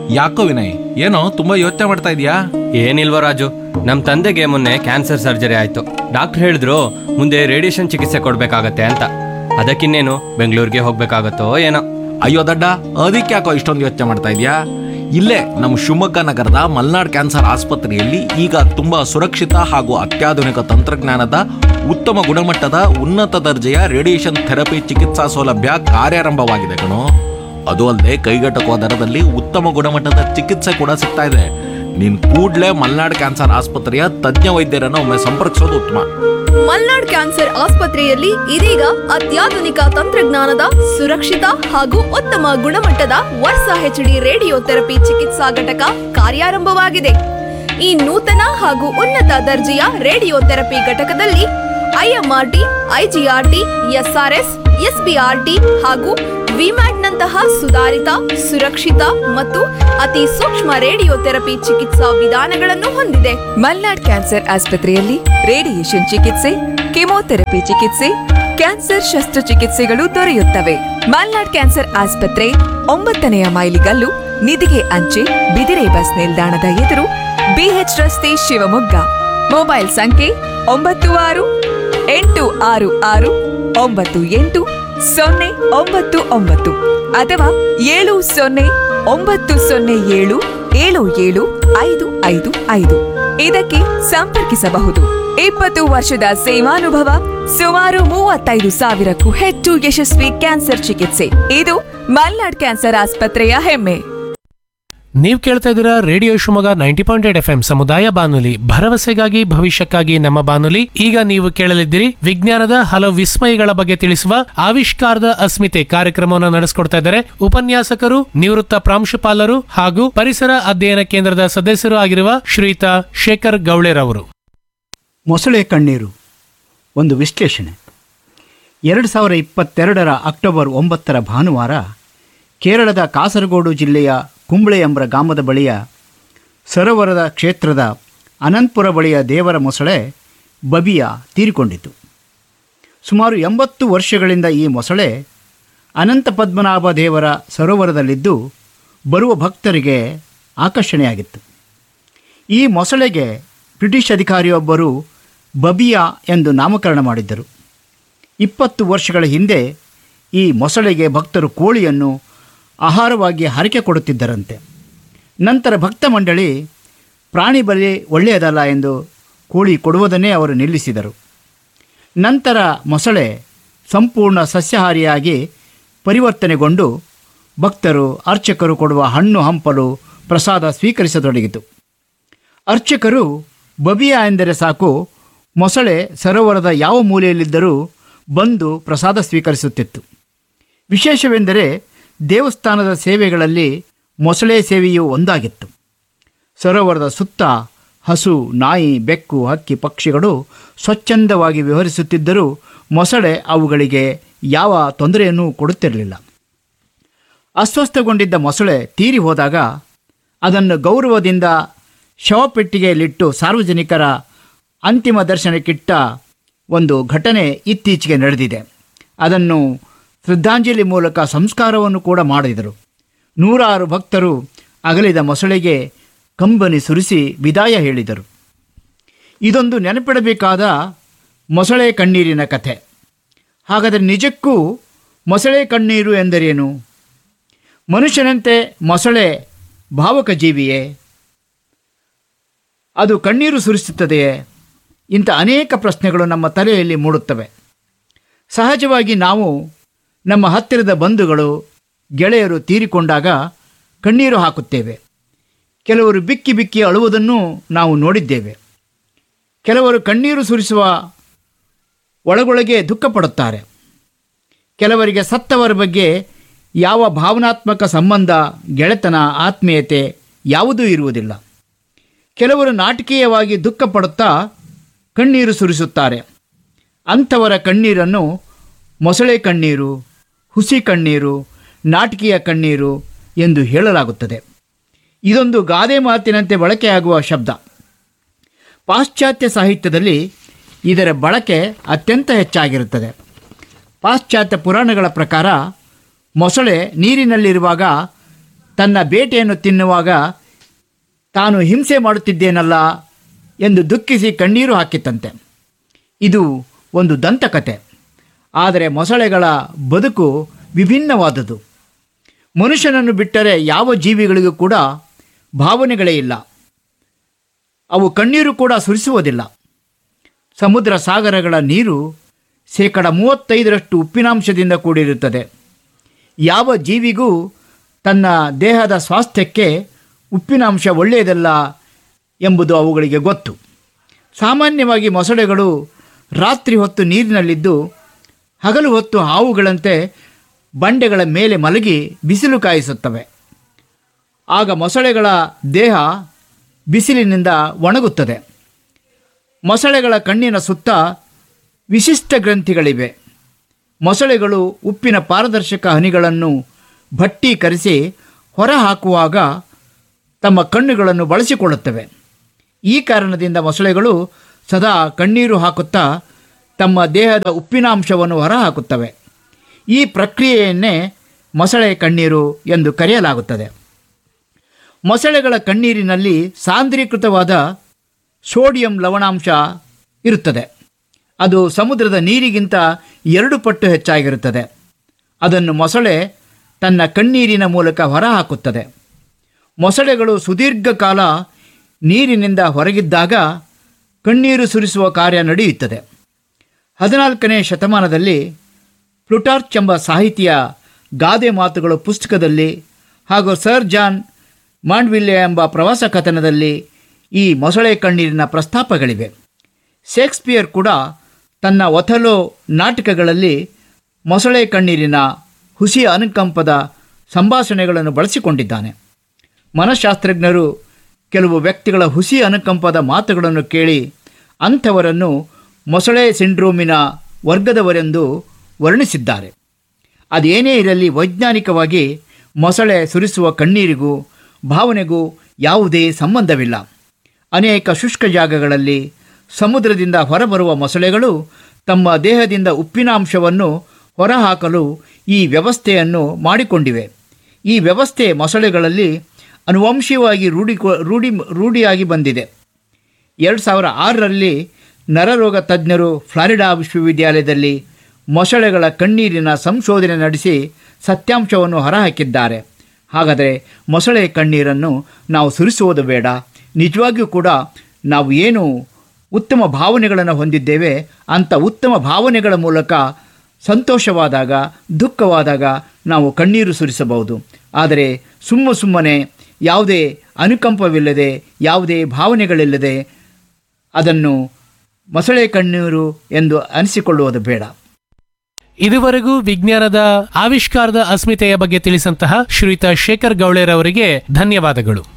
ಯಾಕೋ ವಿನಯ್ ಏನೋ ತುಂಬಾ ಯೋಚನೆ ಮಾಡ್ತಾ ಇದೀಯಾ ಏನಿಲ್ವ ರಾಜು ನಮ್ಮ ತಂದೆಗೆ ಮೊನ್ನೆ ಕ್ಯಾನ್ಸರ್ ಸರ್ಜರಿ ಆಯ್ತು ಡಾಕ್ಟರ್ ಹೇಳಿದ್ರು ಮುಂದೆ ರೇಡಿಯೇಷನ್ ಚಿಕಿತ್ಸೆ ಕೊಡ್ಬೇಕಾಗತ್ತೆ ಅಂತ ಅದಕ್ಕಿನ್ನೇನು ಬೆಂಗಳೂರಿಗೆ ಹೋಗ್ಬೇಕಾಗತ್ತೋ ಏನೋ ಅಯ್ಯೋ ದಡ್ಡ ಅದಕ್ಕೆ ಯಾಕೋ ಇಷ್ಟೊಂದು ಯೋಚನೆ ಮಾಡ್ತಾ ಇದೀಯಾ ಇಲ್ಲೇ ನಮ್ಮ ಶಿವಮೊಗ್ಗ ನಗರದ ಮಲ್ನಾಡ್ ಕ್ಯಾನ್ಸರ್ ಆಸ್ಪತ್ರೆಯಲ್ಲಿ ಈಗ ತುಂಬಾ ಸುರಕ್ಷಿತ ಹಾಗೂ ಅತ್ಯಾಧುನಿಕ ತಂತ್ರಜ್ಞಾನದ ಉತ್ತಮ ಗುಣಮಟ್ಟದ ಉನ್ನತ ದರ್ಜೆಯ ರೇಡಿಯೇಷನ್ ಥೆರಪಿ ಚಿಕಿತ್ಸಾ ಸೌಲಭ್ಯ ಕಾರ್ಯಾರಂಭವಾಗಿದೆ ಕಣೋ ಅದು ಅಲ್ಲದೆ ಕೈಗೆಟಕುವ ದರದಲ್ಲಿ ಉತ್ತಮ ಗುಣಮಟ್ಟದ ಚಿಕಿತ್ಸೆ ಕೂಡ ಸಿಗ್ತಾ ಇದೆ ನೀನ್ ಕೂಡ್ಲೇ ಮಲ್ನಾಡ್ ಕ್ಯಾನ್ಸರ್ ಆಸ್ಪತ್ರೆಯ ತಜ್ಞ ವೈದ್ಯರನ್ನು ಒಮ್ಮೆ ಸಂಪರ್ಕಿಸೋದು ಉತ್ತಮ ಮಲ್ನಾಡ್ ಕ್ಯಾನ್ಸರ್ ಆಸ್ಪತ್ರೆಯಲ್ಲಿ ಇದೀಗ ಅತ್ಯಾಧುನಿಕ ತಂತ್ರಜ್ಞಾನದ ಸುರಕ್ಷಿತ ಹಾಗೂ ಉತ್ತಮ ಗುಣಮಟ್ಟದ ವರ್ಷ ಹೆಚ್ಡಿ ರೇಡಿಯೋ ಥೆರಪಿ ಚಿಕಿತ್ಸಾ ಘಟಕ ಕಾರ್ಯಾರಂಭವಾಗಿದೆ ಈ ನೂತನ ಹಾಗೂ ಉನ್ನತ ದರ್ಜೆಯ ರೇಡಿಯೋ ಥೆರಪಿ ಘಟಕದಲ್ಲಿ ಐಎಂಆರ್ಟಿ ಐಜಿಆರ್ಟಿ ಎಸ್ಆರ್ಎಸ್ ಎಸ್ಬಿಆರ್ಟಿ ಹಾಗೂ ವಿಮ್ಯಾಟ್ನಂತಹ ಸುಧಾರಿತ ಸುರಕ್ಷಿತ ಮತ್ತು ಅತಿ ಸೂಕ್ಷ್ಮ ರೇಡಿಯೋ ಥೆರಪಿ ಚಿಕಿತ್ಸಾ ವಿಧಾನಗಳನ್ನು ಹೊಂದಿದೆ ಮಲ್ನಾಡ್ ಕ್ಯಾನ್ಸರ್ ಆಸ್ಪತ್ರೆಯಲ್ಲಿ ರೇಡಿಯೇಷನ್ ಚಿಕಿತ್ಸೆ ಕೆಮೊಥೆರಪಿ ಚಿಕಿತ್ಸೆ ಕ್ಯಾನ್ಸರ್ ಶಸ್ತ್ರಚಿಕಿತ್ಸೆಗಳು ದೊರೆಯುತ್ತವೆ ಮಲ್ನಾಡ್ ಕ್ಯಾನ್ಸರ್ ಆಸ್ಪತ್ರೆ ಒಂಬತ್ತನೆಯ ಮೈಲಿಗಲ್ಲು ನಿಧಿಗೆ ಅಂಚೆ ಬಿದಿರೆ ಬಸ್ ನಿಲ್ದಾಣದ ಎದುರು ಬಿಎಚ್ ರಸ್ತೆ ಶಿವಮೊಗ್ಗ ಮೊಬೈಲ್ ಸಂಖ್ಯೆ ಒಂಬತ್ತು ಆರು ಎಂಟು ಆರು ಆರು ಒಂಬತ್ತು ಎಂಟು ಸೊನ್ನೆ ಒಂಬತ್ತು ಒಂಬತ್ತು ಅಥವಾ ಏಳು ಸೊನ್ನೆ ಒಂಬತ್ತು ಸೊನ್ನೆ ಏಳು ಏಳು ಏಳು ಐದು ಐದು ಐದು ಇದಕ್ಕೆ ಸಂಪರ್ಕಿಸಬಹುದು ಇಪ್ಪತ್ತು ವರ್ಷದ ಸೇವಾನುಭವ ಸುಮಾರು ಮೂವತ್ತೈದು ಸಾವಿರಕ್ಕೂ ಹೆಚ್ಚು ಯಶಸ್ವಿ ಕ್ಯಾನ್ಸರ್ ಚಿಕಿತ್ಸೆ ಇದು ಮಲ್ನಾಡ್ ಕ್ಯಾನ್ಸರ್ ಆಸ್ಪತ್ರೆಯ ಹೆಮ್ಮೆ ನೀವು ಕೇಳ್ತಾ ಇದ್ದೀರಾ radio Shivamogga ninety point eight F M ಸಮುದಾಯ ಬಾನುಲಿ ಭರವಸೆಗಾಗಿ ಭವಿಷ್ಯಕ್ಕಾಗಿ ನಮ್ಮ ಬಾನುಲಿ ಈಗ ನೀವು ಕೇಳಲಿದ್ದೀರಿ ವಿಜ್ಞಾನದ ಹಲವು ವಿಸ್ಮಯಗಳ ಬಗ್ಗೆ ತಿಳಿಸುವ ಆವಿಷ್ಕಾರದ ಅಸ್ಮಿತೆ ಕಾರ್ಯಕ್ರಮವನ್ನು ನಡೆಸಿಕೊಡ್ತಾ ಇದ್ದಾರೆ ಉಪನ್ಯಾಸಕರು ನಿವೃತ್ತ ಪ್ರಾಂಶುಪಾಲರು ಹಾಗೂ ಪರಿಸರ ಅಧ್ಯಯನ ಕೇಂದ್ರದ ಸದಸ್ಯರು ಆಗಿರುವ ಶ್ರೀಯುತ ಶೇಖರ್ ಗೌಳೆರವರು ಮೊಸಳೆ ಕಣ್ಣೀರು ಒಂದು ವಿಶ್ಲೇಷಣೆ ಎರಡು ಸಾವಿರ ಇಪ್ಪತ್ತೆರಡರ ಅಕ್ಟೋಬರ್ ಒಂಬತ್ತರ ಭಾನುವಾರ ಕೇರಳದ ಕಾಸರಗೋಡು ಜಿಲ್ಲೆಯ ಕುಂಬಳೆ ಎಂಬ ಗ್ರಾಮದ ಬಳಿಯ ಸರೋವರದ ಕ್ಷೇತ್ರದ ಅನಂತಪುರ ಬಳಿಯ ದೇವರ ಮೊಸಳೆ ಬಬಿಯ ತೀರಿಕೊಂಡಿತು ಸುಮಾರು ಎಂಬತ್ತು ವರ್ಷಗಳಿಂದ ಈ ಮೊಸಳೆ ಅನಂತ ಪದ್ಮನಾಭ ದೇವರ ಸರೋವರದಲ್ಲಿದ್ದು ಬರುವ ಭಕ್ತರಿಗೆ ಆಕರ್ಷಣೆಯಾಗಿತ್ತು ಈ ಮೊಸಳೆಗೆ ಬ್ರಿಟಿಷ್ ಅಧಿಕಾರಿಯೊಬ್ಬರು ಬಬಿಯಾ ಎಂದು ನಾಮಕರಣ ಮಾಡಿದ್ದರು ಇಪ್ಪತ್ತು ವರ್ಷಗಳ ಹಿಂದೆ ಈ ಮೊಸಳೆಗೆ ಭಕ್ತರು ಕೋಳಿಯನ್ನು ಆಹಾರವಾಗಿ ಹರಕೆ ಕೊಡುತ್ತಿದ್ದರಂತೆ ನಂತರ ಭಕ್ತ ಮಂಡಳಿ ಪ್ರಾಣಿ ಬಲಿ ಒಳ್ಳೆಯದಲ್ಲ ಎಂದು ಕೋಳಿ ಕೊಡುವುದನ್ನೇ ಅವರು ನಿಲ್ಲಿಸಿದರು ನಂತರ ಮೊಸಳೆ ಸಂಪೂರ್ಣ ಸಸ್ಯಾಹಾರಿಯಾಗಿ ಪರಿವರ್ತನೆಗೊಂಡು ಭಕ್ತರು ಅರ್ಚಕರು ಕೊಡುವ ಹಣ್ಣು ಹಂಪಲು ಪ್ರಸಾದ ಸ್ವೀಕರಿಸತೊಡಗಿತು ಅರ್ಚಕರು ಬಬಿಯಾ ಎಂದರೆ ಸಾಕು ಮೊಸಳೆ ಸರೋವರದ ಯಾವ ಮೂಲೆಯಲ್ಲಿದ್ದರೂ ಬಂದು ಪ್ರಸಾದ ಸ್ವೀಕರಿಸುತ್ತಿತ್ತು ವಿಶೇಷವೆಂದರೆ ದೇವಸ್ಥಾನದ ಸೇವೆಗಳಲ್ಲಿ ಮೊಸಳೆ ಸೇವೆಯೂ ಒಂದಾಗಿತ್ತು ಸರೋವರದ ಸುತ್ತ ಹಸು ನಾಯಿ ಬೆಕ್ಕು ಹಕ್ಕಿ ಪಕ್ಷಿಗಳು ಸ್ವಚ್ಛಂದವಾಗಿ ವಿವರಿಸುತ್ತಿದ್ದರೂ ಮೊಸಳೆ ಅವುಗಳಿಗೆ ಯಾವ ತೊಂದರೆಯನ್ನೂ ಕೊಡುತ್ತಿರಲಿಲ್ಲ ಅಸ್ವಸ್ಥಗೊಂಡಿದ್ದ ಮೊಸಳೆ ತೀರಿ ಹೋದಾಗ ಅದನ್ನು ಗೌರವದಿಂದ ಶವಪೆಟ್ಟಿಗೆಯಲ್ಲಿಟ್ಟು ಸಾರ್ವಜನಿಕರ ಅಂತಿಮ ದರ್ಶನಕ್ಕಿಟ್ಟ ಒಂದು ಘಟನೆ ಇತ್ತೀಚೆಗೆ ನಡೆದಿದೆ ಅದನ್ನು ಶ್ರದ್ಧಾಂಜಲಿ ಮೂಲಕ ಸಂಸ್ಕಾರವನ್ನು ಕೂಡ ಮಾಡಿದರು ನೂರಾರು ಭಕ್ತರು ಅಗಲಿದ ಮೊಸಳೆಗೆ ಕಂಬನಿ ಸುರಿಸಿ ವಿದಾಯ ಹೇಳಿದರು ಇದೊಂದು ನೆನಪಿಡಬೇಕಾದ ಮೊಸಳೆ ಕಣ್ಣೀರಿನ ಕಥೆ ಹಾಗಾದರೆ ನಿಜಕ್ಕೂ ಮೊಸಳೆ ಕಣ್ಣೀರು ಎಂದರೇನು ಮನುಷ್ಯನಂತೆ ಮೊಸಳೆ ಭಾವಕ ಜೀವಿಯೇ ಅದು ಕಣ್ಣೀರು ಸುರಿಸುತ್ತದೆಯೇ ಇಂಥ ಅನೇಕ ಪ್ರಶ್ನೆಗಳು ನಮ್ಮ ತಲೆಯಲ್ಲಿ ಮೂಡುತ್ತವೆ ಸಹಜವಾಗಿ ನಾವು ನಮ್ಮ ಹತ್ತಿರದ ಬಂಧುಗಳು ಗೆಳೆಯರು ತೀರಿಕೊಂಡಾಗ ಕಣ್ಣೀರು ಹಾಕುತ್ತೇವೆ ಕೆಲವರು ಬಿಕ್ಕಿ ಬಿಕ್ಕಿ ಅಳುವುದನ್ನು ನಾವು ನೋಡಿದ್ದೇವೆ ಕೆಲವರು ಕಣ್ಣೀರು ಸುರಿಸುವ ಒಳಗೊಳಗೆ ದುಃಖಪಡುತ್ತಾರೆ ಕೆಲವರಿಗೆ ಸತ್ತವರ ಬಗ್ಗೆ ಯಾವ ಭಾವನಾತ್ಮಕ ಸಂಬಂಧ ಗೆಳೆತನ ಆತ್ಮೀಯತೆ ಯಾವುದೂ ಇರುವುದಿಲ್ಲ ಕೆಲವರು ನಾಟಕೀಯವಾಗಿ ದುಃಖ ಪಡುತ್ತಾ ಕಣ್ಣೀರು ಸುರಿಸುತ್ತಾರೆ ಅಂಥವರ ಕಣ್ಣೀರನ್ನು ಮೊಸಳೆ ಕಣ್ಣೀರು ಹುಸಿ ಕಣ್ಣೀರು ನಾಟಕೀಯ ಕಣ್ಣೀರು ಎಂದು ಹೇಳಲಾಗುತ್ತದೆ ಇದೊಂದು ಗಾದೆ ಮಾತಿನಂತೆ ಬಳಕೆಯಾಗುವ ಶಬ್ದ ಪಾಶ್ಚಾತ್ಯ ಸಾಹಿತ್ಯದಲ್ಲಿ ಇದರ ಬಳಕೆ ಅತ್ಯಂತ ಹೆಚ್ಚಾಗಿರುತ್ತದೆ ಪಾಶ್ಚಾತ್ಯ ಪುರಾಣಗಳ ಪ್ರಕಾರ ಮೊಸಳೆ ನೀರಿನಲ್ಲಿರುವಾಗ ತನ್ನ ಬೇಟೆಯನ್ನು ತಿನ್ನುವಾಗ ತಾನು ಹಿಂಸೆ ಮಾಡುತ್ತಿದ್ದೇನಲ್ಲ ಎಂದು ದುಃಖಿಸಿ ಕಣ್ಣೀರು ಹಾಕಿತ್ತಂತೆ ಇದು ಒಂದು ದಂತಕತೆ ಆದರೆ ಮೊಸಳೆಗಳ ಬದುಕು ವಿಭಿನ್ನವಾದುದು ಮನುಷ್ಯನನ್ನು ಬಿಟ್ಟರೆ ಯಾವ ಜೀವಿಗಳಿಗೂ ಕೂಡ ಭಾವನೆಗಳೇ ಇಲ್ಲ ಅವು ಕಣ್ಣೀರು ಕೂಡ ಸುರಿಸುವುದಿಲ್ಲ ಸಮುದ್ರ ಸಾಗರಗಳ ನೀರು ಶೇಕಡ ಮೂವತ್ತೈದರಷ್ಟು ಉಪ್ಪಿನಾಂಶದಿಂದ ಕೂಡಿರುತ್ತದೆ ಯಾವ ಜೀವಿಗೂ ತನ್ನ ದೇಹದ ಸ್ವಾಸ್ಥ್ಯಕ್ಕೆ ಉಪ್ಪಿನಾಂಶ ಒಳ್ಳೆಯದಲ್ಲ ಎಂಬುದು ಅವುಗಳಿಗೆ ಗೊತ್ತು ಸಾಮಾನ್ಯವಾಗಿ ಮೊಸಳೆಗಳು ರಾತ್ರಿ ಹೊತ್ತು ನೀರಿನಲ್ಲಿದ್ದು ಹಗಲು ಹೊತ್ತು ಹಾವುಗಳಂತೆ ಬಂಡೆಗಳ ಮೇಲೆ ಮಲಗಿ ಬಿಸಿಲು ಕಾಯಿಸುತ್ತವೆ ಆಗ ಮೊಸಳೆಗಳ ದೇಹ ಬಿಸಿಲಿನಿಂದ ಒಣಗುತ್ತದೆ ಮೊಸಳೆಗಳ ಕಣ್ಣಿನ ಸುತ್ತ ವಿಶಿಷ್ಟ ಗ್ರಂಥಿಗಳಿವೆ ಮೊಸಳೆಗಳು ಉಪ್ಪಿನ ಪಾರದರ್ಶಕ ಹನಿಗಳನ್ನು ಭಟ್ಟೀಕರಿಸಿ ಹೊರಹಾಕುವಾಗ ತಮ್ಮ ಕಣ್ಣುಗಳನ್ನು ಬಳಸಿಕೊಳ್ಳುತ್ತವೆ ಈ ಕಾರಣದಿಂದ ಮೊಸಳೆಗಳು ಸದಾ ಕಣ್ಣೀರು ಹಾಕುತ್ತಾ ತಮ್ಮ ದೇಹದ ಉಪ್ಪಿನಾಂಶವನ್ನು ಹೊರಹಾಕುತ್ತವೆ ಈ ಪ್ರಕ್ರಿಯೆಯನ್ನೇ ಮೊಸಳೆ ಕಣ್ಣೀರು ಎಂದು ಕರೆಯಲಾಗುತ್ತದೆ ಮೊಸಳೆಗಳ ಕಣ್ಣೀರಿನಲ್ಲಿ ಸಾಂದ್ರೀಕೃತವಾದ ಸೋಡಿಯಂ ಲವಣಾಂಶ ಇರುತ್ತದೆ ಅದು ಸಮುದ್ರದ ನೀರಿಗಿಂತ ಎರಡು ಪಟ್ಟು ಹೆಚ್ಚಾಗಿರುತ್ತದೆ ಅದನ್ನು ಮೊಸಳೆ ತನ್ನ ಕಣ್ಣೀರಿನ ಮೂಲಕ ಹೊರಹಾಕುತ್ತದೆ ಮೊಸಳೆಗಳು ಸುದೀರ್ಘ ಕಾಲ ನೀರಿನಿಂದ ಹೊರಗಿದ್ದಾಗ ಕಣ್ಣೀರು ಸುರಿಸುವ ಕಾರ್ಯ ನಡೆಯುತ್ತದೆ ಹದಿನಾಲ್ಕನೇ ಶತಮಾನದಲ್ಲಿ ಪ್ಲುಟಾರ್ಚ್ ಎಂಬ ಸಾಹಿತಿಯ ಗಾದೆ ಮಾತುಗಳು ಪುಸ್ತಕದಲ್ಲಿ ಹಾಗೂ ಸರ್ ಜಾನ್ ಮಾಂಡ್ವಿಲ್ಲೆ ಎಂಬ ಪ್ರವಾಸ ಕಥನದಲ್ಲಿ ಈ ಮೊಸಳೆ ಕಣ್ಣೀರಿನ ಪ್ರಸ್ತಾಪಗಳಿವೆ ಶೇಕ್ಸ್ಪಿಯರ್ ಕೂಡ ತನ್ನ ಒಥಲೋ ನಾಟಕಗಳಲ್ಲಿ ಮೊಸಳೆ ಕಣ್ಣೀರಿನ ಹುಸಿ ಅನುಕಂಪದ ಸಂಭಾಷಣೆಗಳನ್ನು ಬಳಸಿಕೊಂಡಿದ್ದಾನೆ ಮನಃಶಾಸ್ತ್ರಜ್ಞರು ಕೆಲವು ವ್ಯಕ್ತಿಗಳ ಹುಸಿ ಅನುಕಂಪದ ಮಾತುಗಳನ್ನು ಕೇಳಿ ಅಂಥವರನ್ನು ಮೊಸಳೆ ಸಿಂಡ್ರೋಮಿನ ವರ್ಗದವರೆಂದು ವರ್ಣಿಸಿದ್ದಾರೆ ಅದೇನೇ ಇರಲಿ ವೈಜ್ಞಾನಿಕವಾಗಿ ಮೊಸಳೆ ಸುರಿಸುವ ಕಣ್ಣೀರಿಗೂ ಭಾವನೆಗೂ ಯಾವುದೇ ಸಂಬಂಧವಿಲ್ಲ ಅನೇಕ ಶುಷ್ಕ ಜಾಗಗಳಲ್ಲಿ ಸಮುದ್ರದಿಂದ ಹೊರಬರುವ ಮೊಸಳೆಗಳು ತಮ್ಮ ದೇಹದಿಂದ ಉಪ್ಪಿನಾಂಶವನ್ನು ಹೊರಹಾಕಲು ಈ ವ್ಯವಸ್ಥೆಯನ್ನು ಮಾಡಿಕೊಂಡಿವೆ ಈ ವ್ಯವಸ್ಥೆ ಮೊಸಳೆಗಳಲ್ಲಿ ಅನುವಂಶೀಯವಾಗಿ ರೂಢಿ ರೂಢಿ ರೂಢಿಯಾಗಿ ಬಂದಿದೆ ಎರಡು ಸಾವಿರ ಆರರಲ್ಲಿ ನರರೋಗ ತಜ್ಞರು ಫ್ಲಾರಿಡಾ ವಿಶ್ವವಿದ್ಯಾಲಯದಲ್ಲಿ ಮೊಸಳೆಗಳ ಕಣ್ಣೀರಿನ ಸಂಶೋಧನೆ ನಡೆಸಿ ಸತ್ಯಾಂಶವನ್ನು ಹೊರಹಾಕಿದ್ದಾರೆ ಹಾಗಾದರೆ ಮೊಸಳೆ ಕಣ್ಣೀರನ್ನು ನಾವು ಸುರಿಸುವುದು ಬೇಡ ನಿಜವಾಗಿಯೂ ಕೂಡ ನಾವು ಏನು ಉತ್ತಮ ಭಾವನೆಗಳನ್ನು ಹೊಂದಿದ್ದೇವೆ ಅಂಥ ಉತ್ತಮ ಭಾವನೆಗಳ ಮೂಲಕ ಸಂತೋಷವಾದಾಗ ದುಃಖವಾದಾಗ ನಾವು ಕಣ್ಣೀರು ಸುರಿಸಬಹುದು ಆದರೆ ಸುಮ್ಮ ಸುಮ್ಮನೆ ಯಾವುದೇ ಅನುಕಂಪವಿಲ್ಲದೆ ಯಾವುದೇ ಭಾವನೆಗಳಿಲ್ಲದೆ ಅದನ್ನು ಮೊಸಳೆ ಕಣ್ಣೀರು ಎಂದು ಅನಿಸಿಕೊಳ್ಳುವುದು ಬೇಡ ಇದುವರೆಗೂ ವಿಜ್ಞಾನದ ಆವಿಷ್ಕಾರದ ಅಸ್ಮಿತೆಯ ಬಗ್ಗೆ ತಿಳಿಸಂತಹ ಶ್ರೀಯುತ ಶೇಖರ್ ಗೌಳೆರವರಿಗೆ ಧನ್ಯವಾದಗಳು